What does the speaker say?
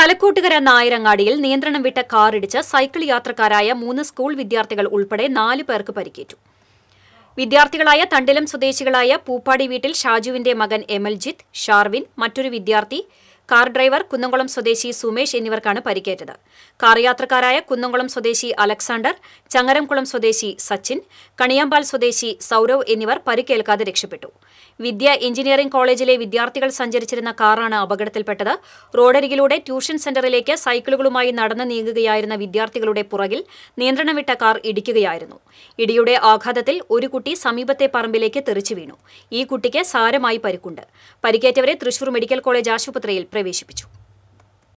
തലക്കോട്ടുകര നായരങ്ങാടിയിൽ നിയന്ത്രണം വിട്ട കാറിടിച്ച് സൈക്കിൾ യാത്രക്കാരായ മൂന്ന് സ്കൂൾ വിദ്യാർത്ഥികൾ ഉൾപ്പെടെ നാല് പേർക്ക് പരിക്കേറ്റു വിദ്യാർത്ഥികളായ തണ്ടിലം സ്വദേശികളായ പൂപ്പാടി വീട്ടിൽ ഷാജുവിന്റെ മകൻ എമൽജിത്ത് ഷാർവിൻ മറ്റൊരു വിദ്യാർത്ഥി കാർ ഡ്രൈവർ കുന്നംകുളം സ്വദേശി സുമേഷ് എന്നിവർക്കാണ് പരിക്കേറ്റത് കാർ യാത്രക്കാരായ കുന്നംകുളം സ്വദേശി അലക്സാണ്ടർ ചങ്ങരംകുളം സ്വദേശി സച്ചിൻ കണിയാമ്പാൽ സ്വദേശി സൌരവ് എന്നിവർ പരിക്കേൽക്കാതെ രക്ഷപ്പെട്ടു വിദ്യ എഞ്ചിനീയറിംഗ് കോളേജിലെ വിദ്യാർത്ഥികൾ സഞ്ചരിച്ചിരുന്ന കാറാണ് അപകടത്തിൽപ്പെട്ടത് റോഡരികിലൂടെ ട്യൂഷൻ സെന്ററിലേക്ക് സൈക്കിളുകളുമായി നടന്നു നീങ്ങുകയായിരുന്ന വിദ്യാർത്ഥികളുടെ പുറകിൽ നിയന്ത്രണം വിട്ട കാർ ഇടിക്കുകയായിരുന്നു ഇടിയുടെ ആഘാതത്തിൽ ഒരു കുട്ടി സമീപത്തെ പറമ്പിലേക്ക് തെറിച്ചു വീണു ഈ കുട്ടിക്ക് സാരമായി പരിക്കുണ്ട് പരിക്കേറ്റവരെ തൃശൂർ മെഡിക്കൽ കോളേജ് ആശുപത്രിയിൽ പ്രവേശിപ്പിച്ചു